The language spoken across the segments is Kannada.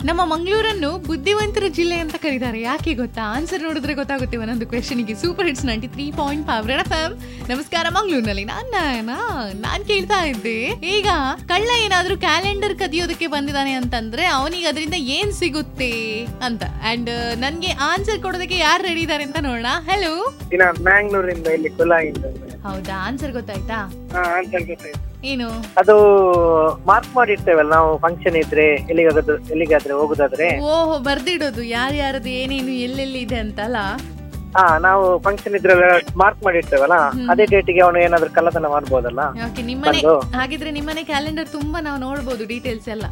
ನಮ್ಮ ಮಂಗಳೂರನ್ನು ಬುದ್ಧಿವಂತರ ಜಿಲ್ಲೆ ಅಂತ ಕರೀತಾರೆ ಯಾಕೆ ಗೊತ್ತಾ ಆನ್ಸರ್ ನೋಡಿದ್ರೆ ಗೊತ್ತಾಗುತ್ತೆ ಒಂದೊಂದು ಕ್ವೆಶನ್ಗೆ super hits ninety three point five red F M ನಮಸ್ಕಾರ ಮಂಗಳೂರಿನಲ್ಲಿ ನಾನ್ ನಯನ ನಾನ್ ಕೇಳ್ತಾ ಇದ್ದೆ ಈಗ ಕಳ್ಳ ಏನಾದ್ರೂ ಕ್ಯಾಲೆಂಡರ್ ಕದಿಯೋದಕ್ಕೆ ಬಂದಿದ್ದಾನೆ ಅಂತಂದ್ರೆ ಅವನಿಗೆ ಅದರಿಂದ ಏನ್ ಸಿಗುತ್ತೆ ಅಂತ ಅಂಡ್ ನನ್ಗೆ ಆನ್ಸರ್ ಕೊಡೋದಕ್ಕೆ ಯಾರು ರೆಡಿ ಇದಾರೆ ಅಂತ ನೋಡೋಣ ಹಲೋ ದಿನ ಮ್ಯಾಂಗ್ಳೂರಿಂದ ಇಲ್ಲಿ ಕುಲಾಯಿಂದ ಹೌದಾ ಆನ್ಸರ್ ಗೊತ್ತಾಯ್ತಾ ಹಾ ಆನ್ಸರ್ ಗೊತ್ತಾಯ್ತು ಏನು ಅದು ಮಾರ್ಕ್ ಮಾಡಿರ್ತೇವಲ್ಲ ನಾವು ಫಂಕ್ಷನ್ ಇದ್ರೆ ಎಲ್ಲಿಗಾದ್ರೂ ಎಲ್ಲಿಗಾದ್ರೆ ಹೋಗುದಾದ್ರೆ ಓಹೋ ಬರ್ದಿಡೋದು ಯಾರ್ಯಾರದು ಏನೇನು ಎಲ್ಲೆಲ್ಲಿ ಇದೆ ಅಂತಲ್ಲ ಹಾ ನಾವು ಫಂಕ್ಷನ್ ಇದ್ರೆ ಮಾರ್ಕ್ ಮಾಡಿರ್ತೇವಲ್ಲ ಅದೇ ಡೇಟಿಗೆ ಅವನು ಏನಾದ್ರು ಕಳ್ಳತನ ಮಾಡ್ಬೋದಲ್ಲ ಓಕೆ ನಿಮ್ಮನೆ ಬಂದು. ಹಾಗಿದ್ರೆ ನಿಮ್ಮನೆ ಕ್ಯಾಲೆಂಡರ್ ತುಂಬಾ ನಾವು ನೋಡ್ಬೋದು ಡೀಟೇಲ್ಸ್ ಎಲ್ಲ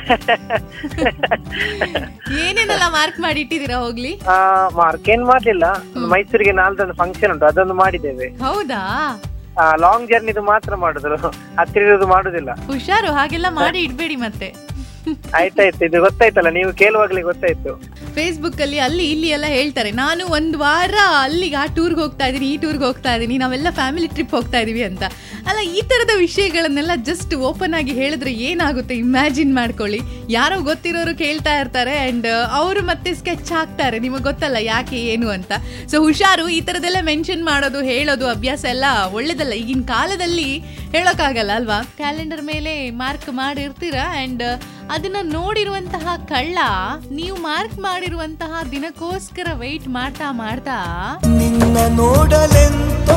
ಏನೇನೆಲ್ಲ ಮಾರ್ಕ್ ಮಾಡಿ ಇಟ್ಟಿದ್ದೀರಾ ಹೋಗ್ಲಿ ಆ ಮಾರ್ಕ್ ಏನ್ ಮಾಡ್ಲಿಲ್ಲ ಮೈಸೂರಿಗೆ ನಾಲ್ದೊಂದು ಫಂಕ್ಷನ್ ಉಂಟು ಅದೊಂದು ಮಾಡಿದ್ದೇವೆ ಹೌದಾ ಲಾಂಗ್ ಜರ್ನಿದು ಮಾತ್ರ ಮಾಡುದು ಹತ್ತಿರ ಇರೋದು ಮಾಡುದಿಲ್ಲ ಹುಷಾರು ಹಾಗೆಲ್ಲ ಮಾಡಿ ಇಡ್ಬೇಡಿ ಮತ್ತೆ ಆಯ್ತಾಯ್ತು ಇದು ಗೊತ್ತಾಯ್ತಲ್ಲ ನೀವು ಕೇಳುವಾಗ್ಲೇ ಗೊತ್ತಾಯ್ತು ಫೇಸ್ಬುಕ್ ಅಲ್ಲಿ ಅಲ್ಲಿ ಇಲ್ಲಿ ಎಲ್ಲ ಹೇಳ್ತಾರೆ ನಾನು ಒಂದ್ ವಾರ ಅಲ್ಲಿಗೆ ಆ ಟೂರ್ಗೆ ಹೋಗ್ತಾ ಇದೀನಿ ಈ ಟೂರ್ಗೆ ಹೋಗ್ತಾ ಇದೀನಿ ನಾವೆಲ್ಲ ಫ್ಯಾಮಿಲಿ ಟ್ರಿಪ್ ಹೋಗ್ತಾ ಇದೀವಿ ಅಂತ ಅಲ್ಲ ಈ ತರದ ವಿಷಯಗಳನ್ನೆಲ್ಲ ಜಸ್ಟ್ ಓಪನ್ ಆಗಿ ಹೇಳಿದ್ರೆ ಏನಾಗುತ್ತೆ ಇಮ್ಯಾಜಿನ್ ಮಾಡ್ಕೊಳ್ಳಿ ಯಾರೋ ಗೊತ್ತಿರೋರು ಕೇಳ್ತಾ ಇರ್ತಾರೆ ಅಂಡ್ ಅವರು ಮತ್ತೆ ಸ್ಕೆಚ್ ಹಾಕ್ತಾರೆ ನಿಮಗೆ ಗೊತ್ತಲ್ಲ ಯಾಕೆ ಏನು ಅಂತ ಸೊ ಹುಷಾರು ಈ ತರದೆಲ್ಲ ಮೆನ್ಷನ್ ಮಾಡೋದು ಹೇಳೋದು ಅಭ್ಯಾಸ ಎಲ್ಲ ಒಳ್ಳೇದಲ್ಲ ಈಗಿನ ಕಾಲದಲ್ಲಿ ಹೇಳೋಕ್ಕಾಗಲ್ಲ ಅಲ್ವಾ ಕ್ಯಾಲೆಂಡರ್ ಮೇಲೆ ಮಾರ್ಕ್ ಮಾಡಿರ್ತೀರಾ ಅಂಡ್ ಅದನ್ನ ನೋಡಿರುವಂತಹ ಕಳ್ಳ ನೀವು ಮಾರ್ಕ್ ಮಾಡಿರುವಂತಹ ದಿನಕ್ಕೋಸ್ಕರ ವೆಯ್ಟ್ ಮಾಡ್ತಾ ಮಾಡ್ತಾ ನಿನ್ನ ನೋಡಲೆಂತೋ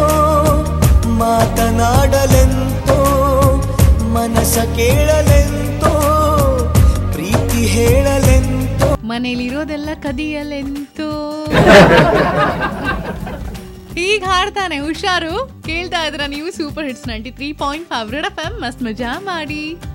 ಮಾತನಾಡಲೆಂತೋ ಮನಸ ಕೇಳಲೆಂತೋ ಪ್ರೀತಿ ಹೇಳಲೆಂತೋ ಮನೇಲಿ ಇರೋದೆಲ್ಲ ಕದಿಯಲೆಂತೋ ಈಗ ಹಾಡ್ತಾನೆ ಹುಷಾರು ಕೇಳ್ತಾ ಇದ್ರ ನೀವು super hits ninety three point five red F M ಮಸ್ತ್ ಮಜಾ ಮಾಡಿ